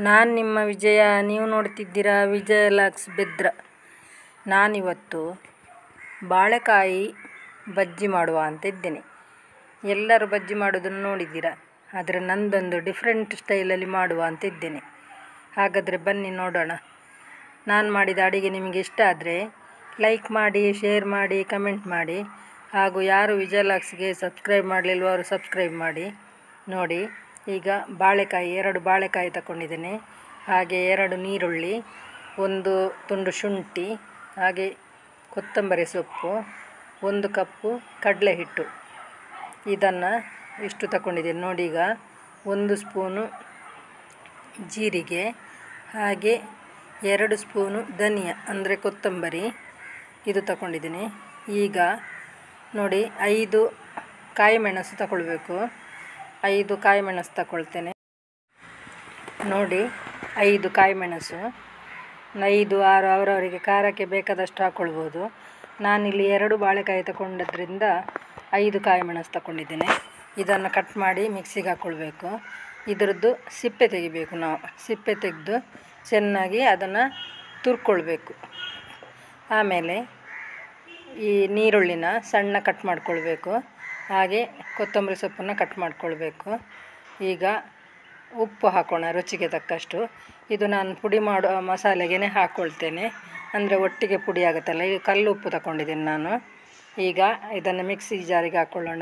ನಾನು ನಿಮ್ಮ ವಿಜಯ ನೀವು ನೋಡ್ತಿದ್ದೀರಾ ವಿಜಯ ಲಾಕ್ಸ್ ಬೆದ್ರ ನಾನಿವತ್ತು ಬಾಳೆಕಾಯಿ ಬಜ್ಜಿ ಮಾಡುವ ಅಂತ ಇದ್ದೇನೆ ಎಲ್ಲರೂ ಬಜ್ಜಿ ಮಾಡೋದನ್ನು ನೋಡಿದ್ದೀರಾ ಆದರೆ ನಂದೊಂದು ಡಿಫ್ರೆಂಟ್ ಸ್ಟೈಲಲ್ಲಿ ಮಾಡುವ ಅಂತ ಇದ್ದೇನೆ ಹಾಗಾದರೆ ಬನ್ನಿ ನೋಡೋಣ ನಾನು ಮಾಡಿದ ಅಡಿಗೆ ನಿಮಗೆ ಇಷ್ಟ ಆದರೆ ಲೈಕ್ ಮಾಡಿ ಶೇರ್ ಮಾಡಿ ಕಮೆಂಟ್ ಮಾಡಿ ಹಾಗೂ ಯಾರು ವಿಜಯ ಲಾಕ್ಸ್ಗೆ ಸಬ್ಸ್ಕ್ರೈಬ್ ಮಾಡಲಿಲ್ವೋ ಅವರು ಸಬ್ಸ್ಕ್ರೈಬ್ ಮಾಡಿ ನೋಡಿ ಈಗ ಬಾಳೆಕಾಯಿ ಎರಡು ಬಾಳೆಕಾಯಿ ತಗೊಂಡಿದ್ದೇನೆ ಹಾಗೆ ಎರಡು ನೀರುಳ್ಳಿ ಒಂದು ತುಂಡು ಶುಂಠಿ ಹಾಗೆ ಕೊತ್ತಂಬರಿ ಸೊಪ್ಪು ಒಂದು ಕಪ್ಪು ಕಡಲೆ ಹಿಟ್ಟು ಇದನ್ನು ಇಷ್ಟು ತಗೊಂಡಿದ್ದೇನೆ ನೋಡಿ ಈಗ ಒಂದು ಸ್ಪೂನು ಜೀರಿಗೆ ಹಾಗೆ ಎರಡು ಸ್ಪೂನು ಧನಿಯಾ ಅಂದರೆ ಕೊತ್ತಂಬರಿ ಇದು ತಗೊಂಡಿದ್ದೀನಿ ಈಗ ನೋಡಿ ಐದು ಕಾಯಿ ಮೆಣಸು ತಗೊಳ್ಬೇಕು ಐದು ಕಾಯಿ ಮೆಣಸು ತಗೊಳ್ತೇನೆ ನೋಡಿ ಐದು ಕಾಯಿ ಮೆಣಸು ಐದು ಆರು ಅವರವರಿಗೆ ಖಾರಕ್ಕೆ ಬೇಕಾದಷ್ಟು ಹಾಕ್ಕೊಳ್ಬೋದು ನಾನಿಲ್ಲಿ ಎರಡು ಬಾಳೆಕಾಯಿ ತಗೊಂಡದ್ರಿಂದ ಐದು ಕಾಯಿ ಮೆಣಸು ತಗೊಂಡಿದ್ದೇನೆ ಇದನ್ನು ಕಟ್ ಮಾಡಿ ಮಿಕ್ಸಿಗೆ ಹಾಕ್ಕೊಳ್ಬೇಕು ಇದರದ್ದು ಸಿಪ್ಪೆ ತೆಗಿಬೇಕು ನಾವು ಸಿಪ್ಪೆ ತೆಗೆದು ಚೆನ್ನಾಗಿ ಅದನ್ನು ತುರ್ಕೊಳ್ಬೇಕು ಆಮೇಲೆ ಈ ನೀರುಳ್ಳಿನ ಸಣ್ಣ ಕಟ್ ಮಾಡ್ಕೊಳ್ಬೇಕು ಹಾಗೆ ಕೊತ್ತಂಬರಿ ಸೊಪ್ಪನ್ನು ಕಟ್ ಮಾಡ್ಕೊಳ್ಬೇಕು ಈಗ ಉಪ್ಪು ಹಾಕೋಣ ರುಚಿಗೆ ತಕ್ಕಷ್ಟು ಇದು ನಾನು ಪುಡಿ ಮಾಡೋ ಮಸಾಲೆಗೆ ಹಾಕ್ಕೊಳ್ತೇನೆ ಅಂದರೆ ಒಟ್ಟಿಗೆ ಪುಡಿ ಆಗುತ್ತಲ್ಲ ಈಗ ಕಲ್ಲು ಉಪ್ಪು ತಗೊಂಡಿದ್ದೀನಿ ನಾನು ಈಗ ಇದನ್ನು ಮಿಕ್ಸಿ ಜಾರಿಗೆ ಹಾಕ್ಕೊಳ್ಳೋಣ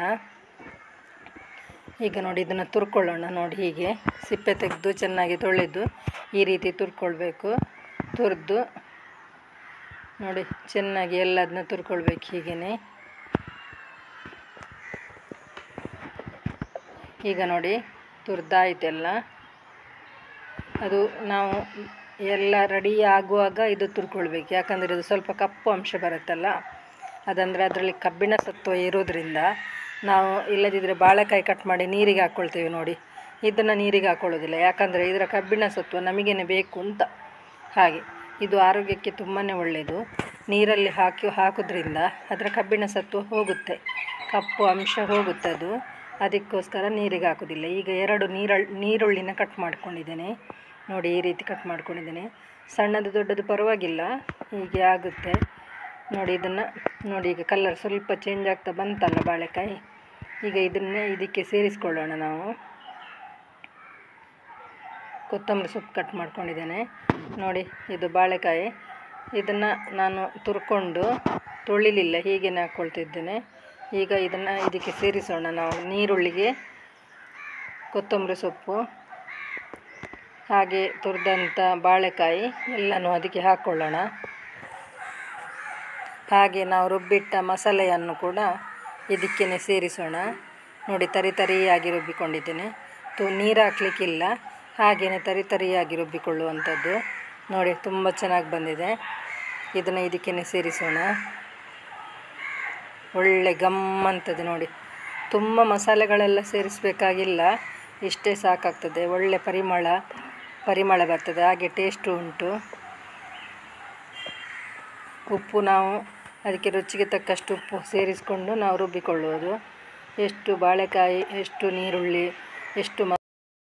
ಈಗ ನೋಡಿ ಇದನ್ನು ತುರ್ಕೊಳ್ಳೋಣ ನೋಡಿ ಹೀಗೆ ಸಿಪ್ಪೆ ತೆಗೆದು ಚೆನ್ನಾಗಿ ತೊಳೆದು ಈ ರೀತಿ ತುರ್ಕೊಳ್ಬೇಕು ತುರಿದು ನೋಡಿ ಚೆನ್ನಾಗಿ ಎಲ್ಲದನ್ನ ತುರ್ಕೊಳ್ಬೇಕು ಹೀಗೇ ಈಗ ನೋಡಿ ತುರ್ದಾಯ್ತೆಲ್ಲ ಅದು ನಾವು ಎಲ್ಲ ರೆಡಿ ಆಗುವಾಗ ಇದು ತುರ್ಕೊಳ್ಬೇಕು ಯಾಕಂದರೆ ಇದು ಸ್ವಲ್ಪ ಕಪ್ಪು ಅಂಶ ಬರುತ್ತಲ್ಲ ಅದಂದರೆ ಅದರಲ್ಲಿ ಕಬ್ಬಿಣ ಸತ್ವ ಇರೋದ್ರಿಂದ ನಾವು ಇಲ್ಲದಿದ್ದರೆ ಬಾಳೆಕಾಯಿ ಕಟ್ ಮಾಡಿ ನೀರಿಗೆ ಹಾಕ್ಕೊಳ್ತೇವೆ ನೋಡಿ ಇದನ್ನು ನೀರಿಗೆ ಹಾಕ್ಕೊಳ್ಳೋದಿಲ್ಲ ಯಾಕಂದರೆ ಇದರ ಕಬ್ಬಿಣ ಸತ್ವ ನಮಗೇನೆ ಬೇಕು ಅಂತ ಹಾಗೆ ಇದು ಆರೋಗ್ಯಕ್ಕೆ ತುಂಬಾ ಒಳ್ಳೆಯದು ನೀರಲ್ಲಿ ಹಾಕಿ ಹಾಕೋದ್ರಿಂದ ಅದರ ಕಬ್ಬಿಣ ಸತ್ವ ಹೋಗುತ್ತೆ ಕಪ್ಪು ಅಂಶ ಹೋಗುತ್ತೆ ಅದು ಅದಕ್ಕೋಸ್ಕರ ನೀರಿಗೆ ಹಾಕೋದಿಲ್ಲ ಈಗ ಎರಡು ನೀರಳ್ ನೀರುಳ್ಳಿನ ಕಟ್ ಮಾಡ್ಕೊಂಡಿದ್ದೇನೆ ನೋಡಿ ಈ ರೀತಿ ಕಟ್ ಮಾಡ್ಕೊಂಡಿದ್ದೇನೆ ಸಣ್ಣದು ದೊಡ್ಡದು ಪರವಾಗಿಲ್ಲ ಹೀಗೆ ಆಗುತ್ತೆ ನೋಡಿ ಇದನ್ನು ನೋಡಿ ಈಗ ಕಲರ್ ಸ್ವಲ್ಪ ಚೇಂಜ್ ಆಗ್ತಾ ಬಂತಲ್ಲ ಬಾಳೆಕಾಯಿ ಈಗ ಇದನ್ನೇ ಇದಕ್ಕೆ ಸೇರಿಸ್ಕೊಳ್ಳೋಣ ನಾವು ಕೊತ್ತಂಬರಿ ಸೊಪ್ಪು ಕಟ್ ಮಾಡ್ಕೊಂಡಿದ್ದೇನೆ ನೋಡಿ ಇದು ಬಾಳೆಕಾಯಿ ಇದನ್ನು ನಾನು ತುರ್ಕೊಂಡು ತೊಳಿಲಿಲ್ಲ ಹೀಗೇ ಹಾಕ್ಕೊಳ್ತಿದ್ದೇನೆ ಈಗ ಇದನ್ನು ಇದಕ್ಕೆ ಸೇರಿಸೋಣ ನಾವು ನೀರುಳ್ಳಿಗೆ ಕೊತ್ತಂಬರಿ ಸೊಪ್ಪು ಹಾಗೆ ತುರಿದಂಥ ಬಾಳೆಕಾಯಿ ಎಲ್ಲನೂ ಅದಕ್ಕೆ ಹಾಕ್ಕೊಳ್ಳೋಣ ಹಾಗೆ ನಾವು ರುಬ್ಬಿಟ್ಟ ಮಸಾಲೆಯನ್ನು ಕೂಡ ಇದಕ್ಕೇ ಸೇರಿಸೋಣ ನೋಡಿ ತರಿ ತರಿಯಾಗಿ ರುಬ್ಬಿಕೊಂಡಿದ್ದೇನೆ ತು ನೀರು ಹಾಕಲಿಕ್ಕಿಲ್ಲ ಹಾಗೆಯೇ ತರಿ ತರಿಯಾಗಿ ರುಬ್ಬಿಕೊಳ್ಳುವಂಥದ್ದು ನೋಡಿ ತುಂಬ ಚೆನ್ನಾಗಿ ಬಂದಿದೆ ಇದನ್ನು ಇದಕ್ಕೇ ಸೇರಿಸೋಣ ಒಳ್ಳೆ ಗಮ್ಮಂತದೆ ನೋಡಿ ತುಂಬ ಮಸಾಲೆಗಳೆಲ್ಲ ಸೇರಿಸಬೇಕಾಗಿಲ್ಲ ಇಷ್ಟೇ ಸಾಕಾಗ್ತದೆ ಒಳ್ಳೆ ಪರಿಮಳ ಪರಿಮಳ ಬರ್ತದೆ ಹಾಗೆ ಟೇಸ್ಟು ಉಂಟು ಉಪ್ಪು ನಾವು ಅದಕ್ಕೆ ರುಚಿಗೆ ತಕ್ಕಷ್ಟು ಉಪ್ಪು ಸೇರಿಸಿಕೊಂಡು ನಾವು ರುಬ್ಬಿಕೊಳ್ಳುವುದು ಎಷ್ಟು ಬಾಳೆಕಾಯಿ ಎಷ್ಟು ನೀರುಳ್ಳಿ ಎಷ್ಟು ಮ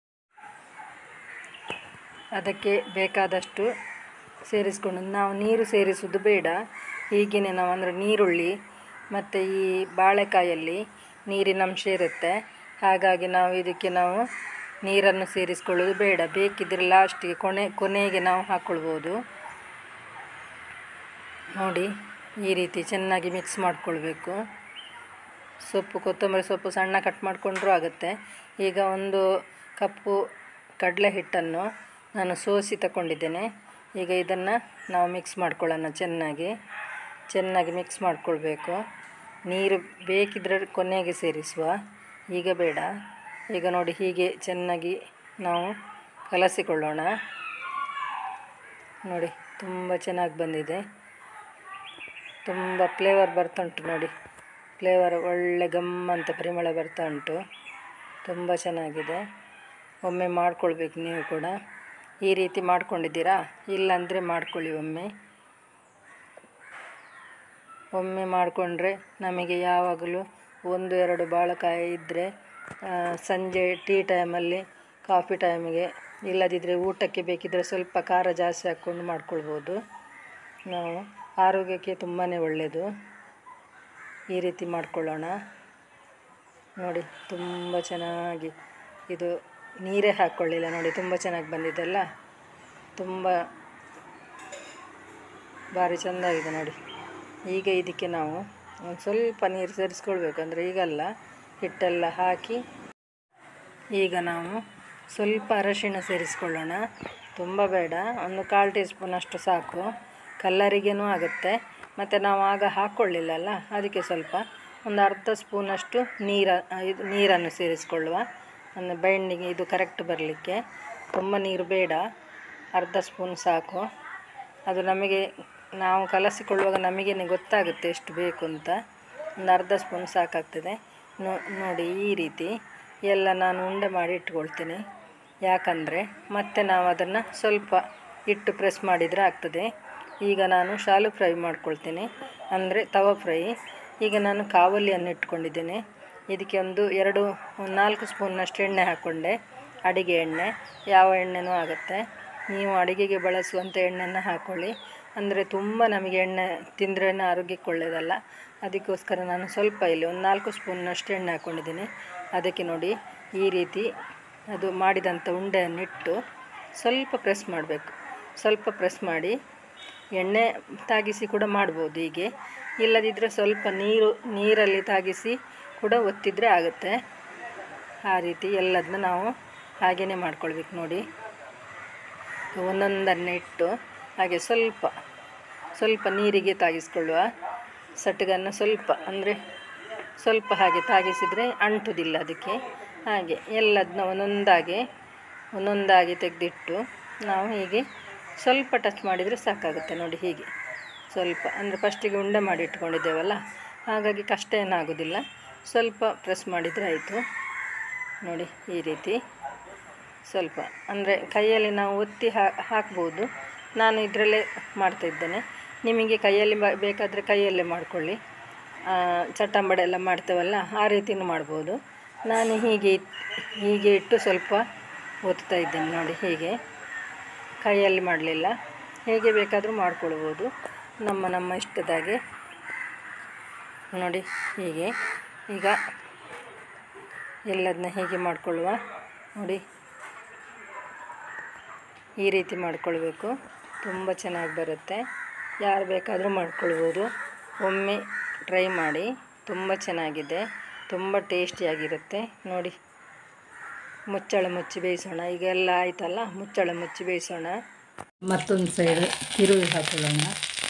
ಅದಕ್ಕೆ ಬೇಕಾದಷ್ಟು ಸೇರಿಸ್ಕೊಂಡು ನಾವು ನೀರು ಸೇರಿಸುವುದು ಬೇಡ ಹೀಗೇ ನಾವು ಅಂದರೆ ನೀರುಳ್ಳಿ ಮತ್ತು ಈ ಬಾಳೆಕಾಯಲ್ಲಿ ನೀರಿನ ಅಂಶ ಇರುತ್ತೆ ಹಾಗಾಗಿ ನಾವು ಇದಕ್ಕೆ ನಾವು ನೀರನ್ನು ಸೇರಿಸ್ಕೊಳ್ಳೋದು ಬೇಡ ಬೇಕಿದ್ದರೆ ಲಾಸ್ಟಿಗೆ ಕೊನೆ ಕೊನೆಗೆ ನಾವು ಹಾಕ್ಕೊಳ್ಬೋದು ನೋಡಿ ಈ ರೀತಿ ಚೆನ್ನಾಗಿ ಮಿಕ್ಸ್ ಮಾಡಿಕೊಳ್ಬೇಕು ಸೊಪ್ಪು ಕೊತ್ತಂಬರಿ ಸೊಪ್ಪು ಸಣ್ಣ ಕಟ್ ಮಾಡಿಕೊಂಡ್ರೂ ಆಗುತ್ತೆ ಈಗ ಒಂದು ಕಪ್ಪು ಕಡಲೆ ಹಿಟ್ಟನ್ನು ನಾನು ಸೋಸಿ ತಗೊಂಡಿದ್ದೇನೆ ಈಗ ಇದನ್ನು ನಾವು ಮಿಕ್ಸ್ ಮಾಡ್ಕೊಳ್ಳೋಣ ಚೆನ್ನಾಗಿ ಚೆನ್ನಾಗಿ ಮಿಕ್ಸ್ ಮಾಡಿಕೊಳ್ಬೇಕು ನೀರು ಬೇಕಿದ್ದರೆ ಕೊನೆಗೆ ಸೇರಿಸುವ ಈಗ ಬೇಡ ಈಗ ನೋಡಿ ಹೀಗೆ ಚೆನ್ನಾಗಿ ನಾವು ಕಲಸಿಕೊಳ್ಳೋಣ ನೋಡಿ ತುಂಬ ಚೆನ್ನಾಗಿ ಬಂದಿದೆ ತುಂಬ ಫ್ಲೇವರ್ ಬರ್ತಾ ಉಂಟು ನೋಡಿ ಫ್ಲೇವರ್ ಒಳ್ಳೆ ಗಮ್ಮಂತ ಪರಿಮಳ ಬರ್ತಾ ಉಂಟು ತುಂಬ ಚೆನ್ನಾಗಿದೆ ಒಮ್ಮೆ ಮಾಡ್ಕೊಳ್ಬೇಕು ನೀವು ಕೂಡ ಈ ರೀತಿ ಮಾಡ್ಕೊಂಡಿದ್ದೀರಾ ಇಲ್ಲಾಂದರೆ ಮಾಡ್ಕೊಳ್ಳಿ ಒಮ್ಮೆ ಒಮ್ಮೆ ಮಾಡಿಕೊಂಡ್ರೆ ನಮಗೆ ಯಾವಾಗಲೂ ಒಂದು ಎರಡು ಬಾಳೆಕಾಯಿ ಇದ್ದರೆ ಸಂಜೆ ಟೀ ಟೈಮಲ್ಲಿ ಕಾಫಿ ಟೈಮಿಗೆ ಇಲ್ಲದಿದ್ದರೆ ಊಟಕ್ಕೆ ಬೇಕಿದ್ದರೆ ಸ್ವಲ್ಪ ಖಾರ ಜಾಸ್ತಿ ಹಾಕ್ಕೊಂಡು ಮಾಡ್ಕೊಳ್ಬೋದು ನಾವು ಆರೋಗ್ಯಕ್ಕೆ ತುಂಬಾ ಒಳ್ಳೆಯದು ಈ ರೀತಿ ಮಾಡ್ಕೊಳ್ಳೋಣ ನೋಡಿ ತುಂಬ ಚೆನ್ನಾಗಿ ಇದು ನೀರೇ ಹಾಕ್ಕೊಳ್ಳಿಲ್ಲ ನೋಡಿ ತುಂಬ ಚೆನ್ನಾಗಿ ಬಂದಿದ್ದೆಲ್ಲ ತುಂಬ ಭಾರಿ ಚೆಂದಾಗಿದೆ ನೋಡಿ ಈಗ ಇದಕ್ಕೆ ನಾವು ಒಂದು ಸ್ವಲ್ಪ ನೀರು ಸೇರಿಸ್ಕೊಳ್ಬೇಕು ಅಂದರೆ ಈಗಲ್ಲ ಹಿಟ್ಟೆಲ್ಲ ಹಾಕಿ ಈಗ ನಾವು ಸ್ವಲ್ಪ ಅರಶಿಣ ಸೇರಿಸ್ಕೊಳ್ಳೋಣ ತುಂಬ ಬೇಡ ಒಂದು ಕಾಲು ಟೀ ಸ್ಪೂನಷ್ಟು ಸಾಕು ಕಲ್ಲರಿಗೇನೂ ಆಗುತ್ತೆ ಮತ್ತು ನಾವು ಆಗ ಹಾಕ್ಕೊಳ್ಳಿಲ್ಲಲ್ಲ ಅದಕ್ಕೆ ಸ್ವಲ್ಪ ಒಂದು ಅರ್ಧ ಸ್ಪೂನಷ್ಟು ನೀರ ಇದು ನೀರನ್ನು ಸೇರಿಸ್ಕೊಳ್ಳುವ ಅಂದರೆ ಬೈಂಡಿಂಗ್ ಇದು ಕರೆಕ್ಟ್ ಬರಲಿಕ್ಕೆ ತುಂಬ ನೀರು ಬೇಡ ಅರ್ಧ ಸ್ಪೂನ್ ಸಾಕು ಅದು ನಮಗೆ ನಾವು ಕಲಸಿಕೊಳ್ಳುವಾಗ ನಮಗೇನೆ ಗೊತ್ತಾಗುತ್ತೆ ಎಷ್ಟು ಬೇಕು ಅಂತ ಒಂದು ಅರ್ಧ ಸ್ಪೂನ್ ಸಾಕಾಗ್ತದೆ ನೋ ನೋಡಿ ಈ ರೀತಿ ಎಲ್ಲ ನಾನು ಉಂಡೆ ಮಾಡಿ ಇಟ್ಕೊಳ್ತೀನಿ ಯಾಕಂದರೆ ಮತ್ತೆ ನಾವು ಅದನ್ನು ಸ್ವಲ್ಪ ಇಟ್ಟು ಪ್ರೆಸ್ ಮಾಡಿದರೆ ಆಗ್ತದೆ ಈಗ ನಾನು ಶಾಲು ಫ್ರೈ ಮಾಡ್ಕೊಳ್ತೀನಿ ಅಂದರೆ ತವ ಫ್ರೈ ಈಗ ನಾನು ಕಾವಲಿಯನ್ನು ಇಟ್ಕೊಂಡಿದ್ದೇನೆ ಇದಕ್ಕೆ ಒಂದು ಎರಡು ಒಂದು ನಾಲ್ಕು ಸ್ಪೂನ್ನಷ್ಟು ಎಣ್ಣೆ ಹಾಕ್ಕೊಂಡೆ ಅಡಿಗೆ ಎಣ್ಣೆ ಯಾವ ಎಣ್ಣೆನೂ ಆಗುತ್ತೆ ನೀವು ಅಡಿಗೆಗೆ ಬಳಸುವಂಥ ಎಣ್ಣೆನ ಹಾಕ್ಕೊಳ್ಳಿ ಅಂದರೆ ತುಂಬ ನಮಗೆ ಎಣ್ಣೆ ತಿಂದ್ರೇ ಆರೋಗ್ಯಕ್ಕೆ ಒಳ್ಳೆಯದಲ್ಲ ಅದಕ್ಕೋಸ್ಕರ ನಾನು ಸ್ವಲ್ಪ ಇಲ್ಲಿ ಒಂದು ನಾಲ್ಕು ಸ್ಪೂನ್ನಷ್ಟು ಎಣ್ಣೆ ಹಾಕ್ಕೊಂಡಿದ್ದೀನಿ ಅದಕ್ಕೆ ನೋಡಿ ಈ ರೀತಿ ಅದು ಮಾಡಿದಂಥ ಉಂಡೆಯನ್ನಿಟ್ಟು ಸ್ವಲ್ಪ ಪ್ರೆಸ್ ಮಾಡಬೇಕು ಸ್ವಲ್ಪ ಪ್ರೆಸ್ ಮಾಡಿ ಎಣ್ಣೆ ತಾಗಿಸಿ ಕೂಡ ಮಾಡ್ಬೋದು ಹೀಗೆ ಇಲ್ಲದಿದ್ದರೆ ಸ್ವಲ್ಪ ನೀರು ನೀರಲ್ಲಿ ತಾಗಿಸಿ ಕೂಡ ಒತ್ತಿದರೆ ಆಗುತ್ತೆ ಆ ರೀತಿ ಎಲ್ಲದನ್ನ ನಾವು ಹಾಗೆಯೇ ಮಾಡ್ಕೊಳ್ಬೇಕು ನೋಡಿ ಒಂದೊಂದನ್ನೇ ಇಟ್ಟು ಹಾಗೆ ಸ್ವಲ್ಪ ಸ್ವಲ್ಪ ನೀರಿಗೆ ತಾಗಿಸ್ಕೊಳ್ಳುವ ಸಟ್ಟಗನ್ನು ಸ್ವಲ್ಪ ಅಂದರೆ ಸ್ವಲ್ಪ ಹಾಗೆ ತಾಗಿಸಿದರೆ ಅಂಟುವುದಿಲ್ಲ ಅದಕ್ಕೆ ಹಾಗೆ ಎಲ್ಲದನ್ನ ಒಂದೊಂದಾಗಿ ಒಂದೊಂದಾಗಿ ತೆಗೆದಿಟ್ಟು ನಾವು ಹೀಗೆ ಸ್ವಲ್ಪ ಟಚ್ ಮಾಡಿದರೆ ಸಾಕಾಗುತ್ತೆ ನೋಡಿ ಹೀಗೆ ಸ್ವಲ್ಪ ಅಂದರೆ ಫಸ್ಟಿಗೆ ಉಂಡೆ ಮಾಡಿ ಇಟ್ಕೊಂಡಿದ್ದೇವಲ್ಲ ಹಾಗಾಗಿ ಕಷ್ಟ ಏನಾಗೋದಿಲ್ಲ ಸ್ವಲ್ಪ ಪ್ರೆಸ್ ಮಾಡಿದರೆ ಆಯಿತು ನೋಡಿ ಈ ರೀತಿ ಸ್ವಲ್ಪ ಅಂದರೆ ಕೈಯಲ್ಲಿ ನಾವು ಒತ್ತಿ ಹಾಕ್ಬೋದು ನಾನು ಇದರಲ್ಲೇ ಮಾಡ್ತಾಯಿದ್ದೇನೆ ನಿಮಗೆ ಕೈಯಲ್ಲಿ ಬ ಬೇಕಾದರೆ ಕೈಯಲ್ಲೇ ಮಾಡಿಕೊಳ್ಳಿ ಚಟ್ಟಂಬಡೆ ಎಲ್ಲ ಮಾಡ್ತೇವಲ್ಲ ಆ ರೀತಿಯೂ ಮಾಡ್ಬೋದು ನಾನು ಹೀಗೆ ಹೀಗೆ ಇಟ್ಟು ಸ್ವಲ್ಪ ಒತ್ತಾ ಇದ್ದೇನೆ ನೋಡಿ ಹೀಗೆ ಕೈಯಲ್ಲಿ ಮಾಡಲಿಲ್ಲ ಹೇಗೆ ಬೇಕಾದರೂ ಮಾಡ್ಕೊಳ್ಬೋದು ನಮ್ಮ ನಮ್ಮ ಇಷ್ಟದಾಗೆ ನೋಡಿ ಹೀಗೆ ಈಗ ಎಲ್ಲದನ್ನ ಹೀಗೆ ಮಾಡಿಕೊಳ್ಳುವ ನೋಡಿ ಈ ರೀತಿ ಮಾಡ್ಕೊಳ್ಬೇಕು ತುಂಬ ಚೆನ್ನಾಗಿ ಬರುತ್ತೆ ಯಾರು ಬೇಕಾದರೂ ಮಾಡ್ಕೊಳ್ಬೋದು ಒಮ್ಮೆ ಟ್ರೈ ಮಾಡಿ ತುಂಬ ಚೆನ್ನಾಗಿದೆ ತುಂಬ ಟೇಸ್ಟಿಯಾಗಿರುತ್ತೆ ನೋಡಿ ಮುಚ್ಚಳ ಮುಚ್ಚಿ ಬೇಯಿಸೋಣ ಈಗ ಎಲ್ಲ ಆಯ್ತಲ್ಲ ಮುಚ್ಚಳ ಮುಚ್ಚಿ ಬೇಯಿಸೋಣ ಮತ್ತೊಂದು ಸೈಡ್ ತಿರುವಿ ಹಾಕೊಳ್ಳೋಣ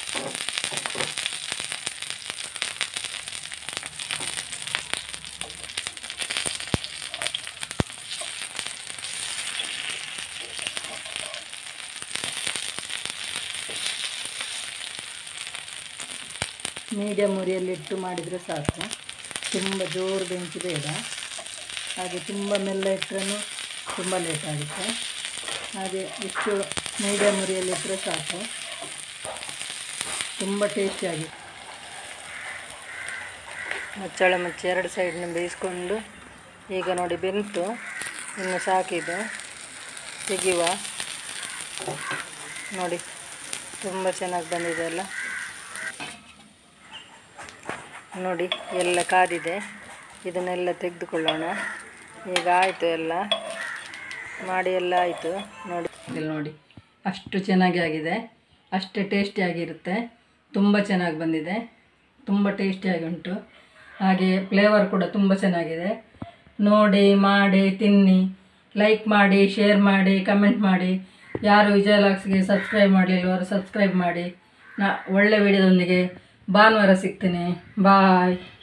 ಮೀಡಿಯಮ್ ಉರಿಯಲ್ಲಿಟ್ಟು ಮಾಡಿದರೆ ಸಾಕು ತುಂಬ ಜೋರು ಬೆಂಕಿ ಬೇಡ ಹಾಗೆ ತುಂಬ ಮೆಲ್ಲ ಇಟ್ಟರೂ ತುಂಬ ಲೇಟ್ ಆಗುತ್ತೆ ಹಾಗೆ ಇಷ್ಟು ಮೀಡಿಯಮ್ ಉರಿಯಲ್ಲಿಟ್ಟರೆ ಸಾಕು ತುಂಬ ಟೇಸ್ಟಿಯಾಗಿ ಮುಚ್ಚಳ ಮುಚ್ಚಿ ಎರಡು ಸೈಡ್ನ ಬೇಯಿಸ್ಕೊಂಡು ಈಗ ನೋಡಿ ಬೆಂತು ಇನ್ನು ಸಾಕಿದು ತೆಗೆಯುವ ನೋಡಿ ತುಂಬ ಚೆನ್ನಾಗಿ ಬಂದಿದೆ ಅಲ್ಲ ನೋಡಿ ಎಲ್ಲ ಕಾದಿದೆ ಇದನ್ನೆಲ್ಲ ತೆಗೆದುಕೊಳ್ಳೋಣ ಈಗ ಆಯಿತು ಎಲ್ಲ ಮಾಡಿ ಎಲ್ಲ ಆಯಿತು ನೋಡಿ ಇಲ್ಲಿ ನೋಡಿ ಅಷ್ಟು ಚೆನ್ನಾಗಿ ಆಗಿದೆ ಅಷ್ಟೇ ಟೇಸ್ಟಿಯಾಗಿರುತ್ತೆ ತುಂಬ ಚೆನ್ನಾಗಿ ಬಂದಿದೆ ತುಂಬ ಟೇಸ್ಟಿಯಾಗಿ ಉಂಟು ಹಾಗೆ ಫ್ಲೇವರ್ ಕೂಡ ತುಂಬ ಚೆನ್ನಾಗಿದೆ ನೋಡಿ ಮಾಡಿ ತಿನ್ನಿ ಲೈಕ್ ಮಾಡಿ ಶೇರ್ ಮಾಡಿ ಕಮೆಂಟ್ ಮಾಡಿ ಯಾರು ವಿಜಯಲಾಕ್ಸ್ಗೆ ಸಬ್ಸ್ಕ್ರೈಬ್ ಮಾಡಲಿಲ್ಲವರು ಸಬ್ಸ್ಕ್ರೈಬ್ ಮಾಡಿ ನಾ ಒಳ್ಳೆ ವಿಡಿಯೋದೊಂದಿಗೆ ಭಾನುವಾರ ಸಿಗ್ತೇನೆ ಬಾಯ್